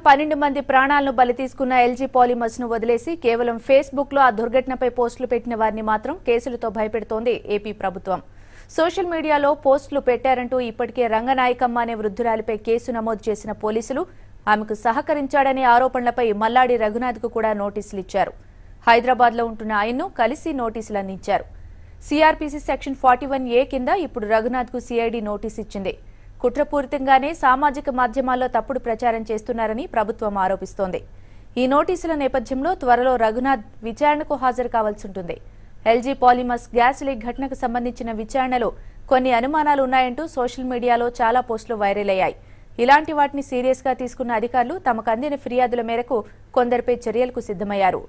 పన్నెండు మంది ప్రాణాలను బలి తీసుకున్న ఎల్జీ పాలిమర్స్ ను వదిలేసి కేవలం ఫేస్బుక్ లో ఆ దుర్ఘటనపై పోస్టులు పెట్టిన వారిని మాత్రం కేసులతో భయపెడుతోంది ఏపీ ప్రభుత్వం సోషల్ మీడియాలో పోస్టులు పెట్టారంటూ ఇప్పటికే రంగనాయకమ్మ అనే వృద్ధురాలిపై కేసు నమోదు చేసిన పోలీసులు ఆమెకు సహకరించాడనే ఆరోపణలపై మల్లాడి రఘునాథ్కు కూడా నోటీసులు ఇచ్చారు హైదరాబాద్లో ఉంటున్న ఆయన్ను కలిసి నోటీసులు అందించారు CrPC section forty one A కింద ఇప్పుడు రఘునాథ్కు సిఐడి నోటీస్ ఇచ్చింది కుట్రపూరితంగానే సామాజిక మాధ్యమాల్లో తప్పుడు ప్రచారం చేస్తున్నారని ప్రభుత్వం ఆరోపిస్తోంది ఈ నోటీసుల నేపథ్యంలో త్వరలో రఘునాథ్ విచారణకు హాజరు కావాల్సి ఉంటుంది ఎల్జీ పాలిమర్స్ గ్యాస్ లీక్ ఘటనకు సంబంధించిన విచారణలో కొన్ని అనుమానాలు ఉన్నాయంటూ సోషల్ మీడియాలో చాలా పోస్టులు వైరల్ అయ్యాయి ఇలాంటి వాటిని సీరియస్ గా తీసుకున్న అధికారులు తమకు అందిన ఫిర్యాదుల మేరకు కొందరిపై చర్యలకు సిద్ధమయ్యారు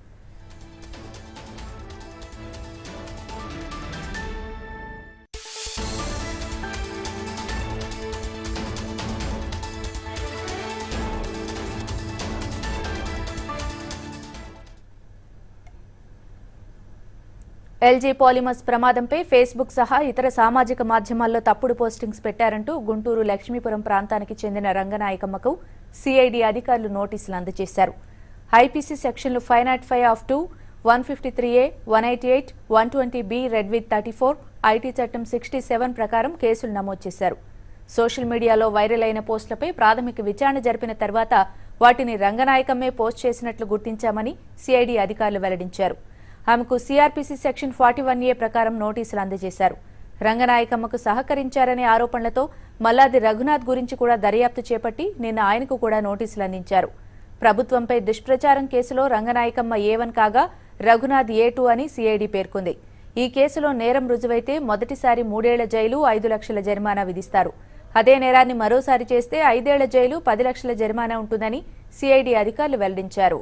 ఎల్జీ పాలిమర్స్ ప్రమాదంపై ఫేస్బుక్ సహా ఇతర సామాజిక మాధ్యమాల్లో తప్పుడు పోస్టింగ్స్ పెట్టారంటూ గుంటూరు లక్ష్మీపురం ప్రాంతానికి చెందిన రంగనాయకమ్మకు సిఐడి అధికారులు నోటీసులు అందజేశారు ఐపీసీ సెక్షన్లు five nought five of two one fifty three A one eighty eight one twenty B read with thirty four IT చట్టం సిక్స్టీ సెవెన్ ప్రకారం కేసులు నమోదు చేశారు సోషల్ మీడియాలో వైరల్ అయిన పోస్టులపై ప్రాథమిక విచారణ జరిపిన తర్వాత వాటిని రంగనాయకమ్మే పోస్ట్ చేసినట్లు గుర్తించామని సిఐడి అధికారులు వెల్లడించారు ఆమెకు CrPC section forty one A ప్రకారం నోటీసులు అందజేశారు రంగనాయకమ్మకు సహకరించారనే ఆరోపణలతో మల్లాది రఘునాథ్ గురించి కూడా దర్యాప్తు చేపట్టి నిన్న ఆయనకు కూడా నోటీసులు అందించారు ప్రభుత్వంపై దుష్ప్రచారం కేసులో రంగనాయకమ్మ ఏ వన్ కాగా రఘునాథ్ ఏ టూ అని సిఐడి పేర్కొంది ఈ కేసులో నేరం రుజువైతే మొదటిసారి మూడేళ్ల జైలు ఐదు లక్షల జరిమానా విధిస్తారు అదే నేరాన్ని మరోసారి చేస్తే ఐదేళ్ల జైలు పది లక్షల జరిమానా ఉంటుందని సిఐడి అధికారులు వెల్లడించారు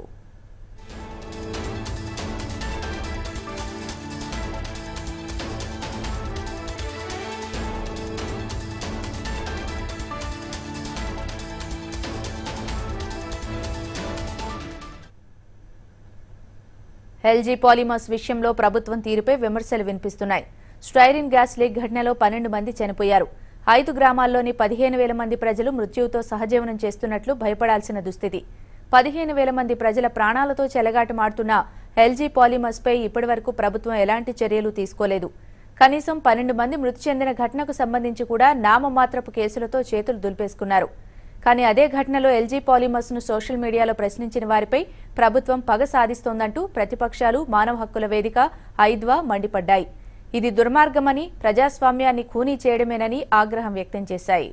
ఎల్జీ పాలిమర్స్ విషయంలో ప్రభుత్వం తీరుపై విమర్శలు వినిపిస్తున్నాయి స్టైరిన్ గ్యాస్ లీక్ ఘటనలో పన్నెండు మంది చనిపోయారు ఐదు గ్రామాల్లోని పదిహేను వేల మంది ప్రజలు మృత్యువుతో సహజీవనం చేస్తున్నట్లు భయపడాల్సిన దుస్థితి పదిహేను వేల మంది ప్రజల ప్రాణాలతో చెలగాటమాడుతున్న ఎల్జీ పాలిమర్స్ పై ఇప్పటివరకు ప్రభుత్వం ఎలాంటి చర్యలు తీసుకోలేదు కనీసం పన్నెండు మంది మృతి చెందిన ఘటనకు సంబంధించి కూడా నామమాత్రపు కేసులతో చేతులు దులిపేసుకున్నారు కానీ అదే ఘటనలో ఎల్జీ పాలిమర్స్ ను సోషల్ మీడియాలో ప్రశ్నించిన వారిపై ప్రభుత్వం పగ సాధిస్తోందంటూ ప్రతిపక్షాలు మానవ హక్కుల వేదిక ఐద్వా మండిపడ్డాయి ఇది దుర్మార్గమని ప్రజాస్వామ్యాన్ని ఖూనీ చేయడమేనని ఆగ్రహం వ్యక్తం చేశాయి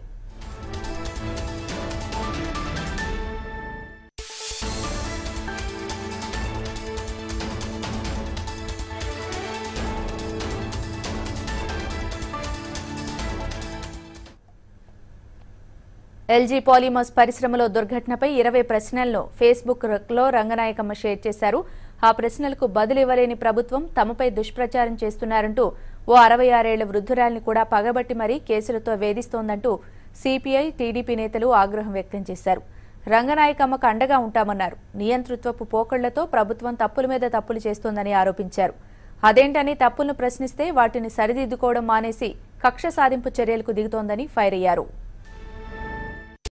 ఎల్జీ పాలిమర్స్ పరిశ్రమలో దుర్ఘటనపై ఇరవై ప్రశ్నలను ఫేస్బుక్ లో రంగనాయకమ్మ షేర్ చేశారు ఆ ప్రశ్నలకు బదులు ఇవ్వలేని ప్రభుత్వం తమపై దుష్ప్రచారం చేస్తున్నారంటూ ఓ అరవై ఆరేళ్ల వృద్ధురాల్ని కూడా పగబట్టి మరీ కేసులతో వేధిస్తోందంటూ సిపిఐ టీడీపీ నేతలు ఆగ్రహం వ్యక్తం చేశారు రంగనాయకమ్మకు అండగా ఉంటామన్నారు నియంతృత్వపు పోకళ్లతో ప్రభుత్వం తప్పుల మీద తప్పులు చేస్తోందని ఆరోపించారు అదేంటని తప్పులను ప్రశ్నిస్తే వాటిని సరిదిద్దుకోవడం మానేసి కక్ష సాధింపు చర్యలకు దిగుతోందని ఫైర్ అయ్యారు